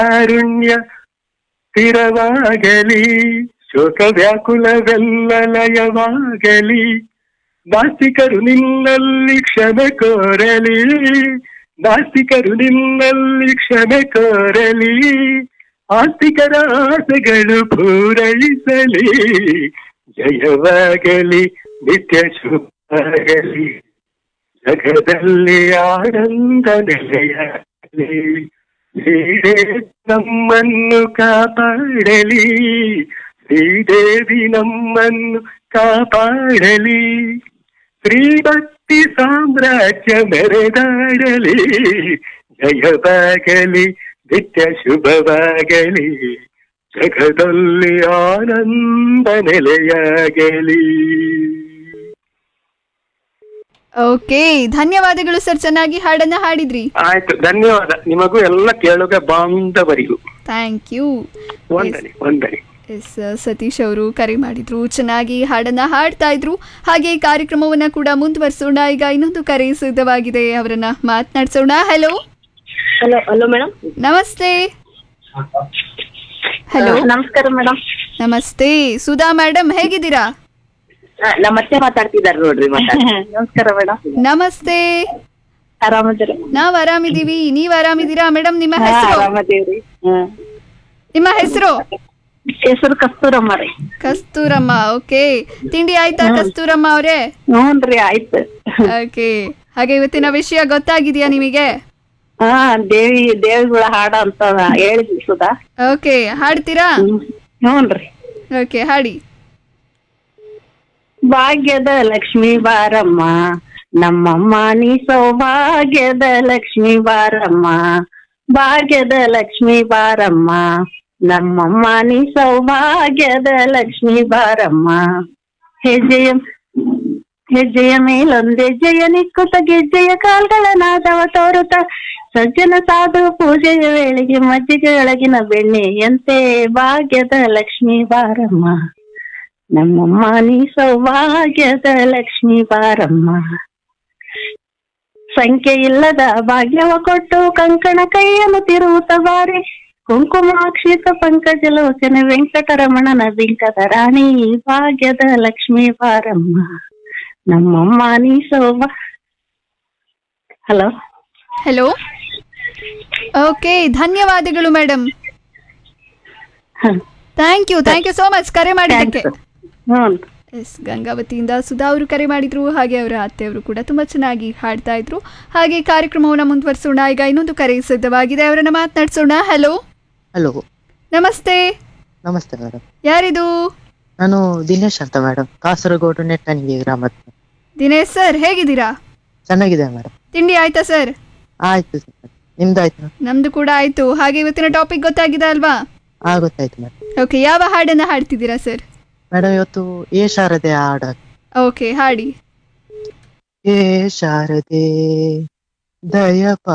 ಕಾರುಣ್ಯ ಸ್ಥಿರವಾಗಲಿ ಶೋಕ ವ್ಯಾಕುಲವೆಲ್ಲ ಲಯವಾಗಲಿ ನಾಸ್ತಿಕರು ನಿನ್ನಲ್ಲಿ ಕ್ಷಮೆ ಕೋರಲಿ ನಾಸ್ತಿಕರು ನಿನ್ನಲ್ಲಿ ಕ್ಷಮೆ ಕೋರಲಿ ಆಸ್ತಿಕರ ಆಸೆಗಳು ಪೂರೈಸಲಿ ಜಯವಾಗಲಿ ನಿತ್ಯ ಶುಭವಾಗಲಿ ಜಗದಲ್ಲಿ ಆನಂದ ನೆಲೆಯಾಗಲಿ ಶ್ರೀದೇವಿ ನಮ್ಮನ್ನು ಕಾಪಾಡಲಿ ಶ್ರೀದೇವಿ ನಮ್ಮನ್ನು ಕಾಪಾಡಲಿ ಶ್ರೀಭಕ್ತಿ ಸಾಮ್ರಾಜ್ಯ ಮೆರೆದಾಡಲಿ ಜಯವಾಗಲಿ ನಿತ್ಯ ಶುಭವಾಗಲಿ ಜಗದಲ್ಲಿ ಆನಂದ ನೆಲೆಯಾಗಲಿ ಓಕೆ ಧನ್ಯವಾದಗಳು ಸರ್ ಚೆನ್ನಾಗಿ ಹಾಡನ್ನ ಹಾಡಿದ್ರಿ ಆಯ್ತು ಧನ್ಯವಾದ ನಿಮಗೂ ಎಲ್ಲ ಕೇಳುಗ ಬಾಂಧವರಿಗೂ ಥ್ಯಾಂಕ್ ಯು ವಂದನೆ ವಂದನೆ ಎಸ್ ಸತೀಶ್ ಅವರು ಕರೆ ಮಾಡಿದ್ರು ಚೆನ್ನಾಗಿ ಹಾಡನ್ನ ಹಾಡ್ತಾ ಇದ್ರು ಹಾಗೆ ಕಾರ್ಯಕ್ರಮವನ್ನ ಕೂಡ ಮುಂದುವರಿಸೋಣ ಈಗ ಇನ್ನೊಂದು ಕರೆ ಸಿದ್ಧವಾಗಿದೆ ಅವರನ್ನ ಮಾತನಾಡ್ಸೋಣ ಹಲೋ ಹಲೋ ಹಲೋ ಮೇಡಮ್ ನಮಸ್ತೆ ಹಲೋ ನಮಸ್ಕಾರ ಮೇಡಮ್ ನಮಸ್ತೆ ಸುಧಾ ಮೇಡಮ್ ಹೇಗಿದ್ದೀರಾ ನಮ್ಮ ಅತ್ತೆ ಮಾತಾಡ್ತಿದ್ದಾರೆ ನೋಡ್ರಿ ನಮಸ್ಕಾರ ಮೇಡಮ್ ನಮಸ್ತೆ ಆರಾಮದಿರ ನಾವ್ ಆರಾಮಿದೀವಿ ನೀವ್ ಆರಾಮಿದ್ದೀರಾ ಮೇಡಮ್ ನಿಮ್ಮ ಹೆಸರು ಆರಾಮದೇವ್ರಿ ಹ್ಮ್ ನಿಮ್ಮ ಹೆಸರು ಹೆಸರು ಕಸ್ತೂರಮ್ಮ ರೀ ಕಸ್ತೂರಮ್ಮ ಓಕೆ ತಿಂಡಿ ಆಯ್ತಾ ಕಸ್ತೂರಮ್ಮ ಅವರೇ ಹ್ಞೂನ್ರಿ ಆಯ್ತು ಓಕೆ ಹಾಗೆ ಇವತ್ತಿನ ವಿಷಯ ಗೊತ್ತಾಗಿದ್ಯಾ ನಿಮಗೆ ಹಾ ದೇವಿ ದೇವಿಗಳ ಹಾಡ ಅಂತ ಹೇಳಿದ್ವಿ ಸುಧಾ ಓಕೆ ಹಾಡ್ತೀರಾ ಹ್ಞೂನ್ರಿ ಓಕೆ ಹಾಡಿ ಭಾಗ್ಯದ ಲಕ್ಷ್ಮಿ ಬಾರಮ್ಮ ನಮ್ಮಮ್ಮ ನೀ ಸೌಭಾಗ್ಯದ ಲಕ್ಷ್ಮಿ ಬಾರಮ್ಮ ಭಾಗ್ಯದ ಲಕ್ಷ್ಮಿ ಬಾರಮ್ಮ ನಮ್ಮಮ್ಮ ನೀ ಸೌಭಾಗ್ಯದ ಲಕ್ಷ್ಮಿ ಬಾರಮ್ಮ ಹೆಜ್ಜೆಯ ಹೆಜ್ಜೆಯ ಮೇಲೊಂದೆಜ್ಜೆಯ ನಿಕ್ಕುತ್ತ ಗೆಜ್ಜೆಯ ಕಾಲ್ಗಳ ನಾದವ ತೋರುತ್ತ ಸಜ್ಜನ ಸಾಧು ಪೂಜೆಯ ವೇಳೆಗೆ ಮಜ್ಜಿಗೆ ಒಳಗಿನ ಬೆಣ್ಣೆಯಂತೆ ಭಾಗ್ಯದ ಲಕ್ಷ್ಮಿ ಬಾರಮ್ಮ ನಮ್ಮಮ್ಮ ನೀ ಸೌಭಾಗ್ಯದ ಲಕ್ಷ್ಮಿ ಬಾರಮ್ಮ ಸಂಖ್ಯೆ ಇಲ್ಲದ ಭಾಗ್ಯವ ಕೊಟ್ಟು ಕಂಕಣ ಕೈಯನ್ನು ತಿರುವುತ್ತ ಬಾರಿ ಕುಂಕುಮಾಕ್ಷಿತ ಪಂಕಜ ಲೋಚನ ವೆಂಕಟರಮಣನ ಬಿಂಕದ ರಾಣಿ ಭಾಗ್ಯದ ಲಕ್ಷ್ಮಿ ಬಾರಮ್ಮ ನಮ್ಮಮ್ಮ ನೀ ಸೌಭಾ ಹಲೋ ಹಲೋ ಓಕೆ ಧನ್ಯವಾದಗಳು madam thank you thank you so much ಕರೆ ಮಾಡಿದ್ದಕ್ಕೆ ಹ್ಞೂ ಎಸ್ ಗಂಗಾವತಿಯಿಂದ ಸುಧಾ ಅವರು ಕರೆ ಮಾಡಿದ್ರು ಹಾಗೆ ಅವರ ಅತ್ತೆಯವರು ಕೂಡ ತುಂಬ ಚೆನ್ನಾಗಿ ಹಾಡ್ತಾ ಇದ್ರು ಹಾಗೆ ಕಾರ್ಯಕ್ರಮವನ್ನು ಮುಂದುವರಿಸೋಣ ಈಗ ಇನ್ನೊಂದು ಕರೆ ಸಿದ್ಧವಾಗಿದೆ ಅವರನ್ನ ಮಾತನಾಡ್ಸೋಣ ಹಲೋ ಹಲೋ ನಮಸ್ತೆ ನಮಸ್ತೆ ಮೇಡಮ್ ಯಾರಿದು ನಾನು ದಿನೇಶ್ ಅಂತ ಮೇಡಮ್ ಕಾಸರಗೋಡು ನೆಟ್ಟಣಿಗೆ ಗ್ರಾಮದ ದಿನೇಶ್ ಸರ್ ಹೇಗಿದ್ದೀರಾ ಚೆನ್ನಾಗಿದೆ ಮೇಡಮ್ ತಿಂಡಿ ಆಯ್ತಾ ಸರ್ ಆಯ್ತು ಸರ್ ನಿಮ್ದಾಯ್ತು ನಮ್ದು ಕೂಡ ಆಯ್ತು ಹಾಗೆ ಇವತ್ತಿನ ಟಾಪಿಕ್ ಗೊತ್ತಾಗಿದೆ ಅಲ್ವಾ ಆ ಗೊತ್ತಾಯ್ತು ಮೇಡಮ್ ಓಕೆ ಯಾವ ಹಾಡನ್ನ ಹಾಡ್ತಿದ್ದೀರಾ ಸರ್ ಮೇಡಮ್ ಇವತ್ತು ಏ ಶಾರದೆ ಹಾಡ ಓಕೆ ಹಾಡಿ ಏ ಶಾರದೆ ದಯಪ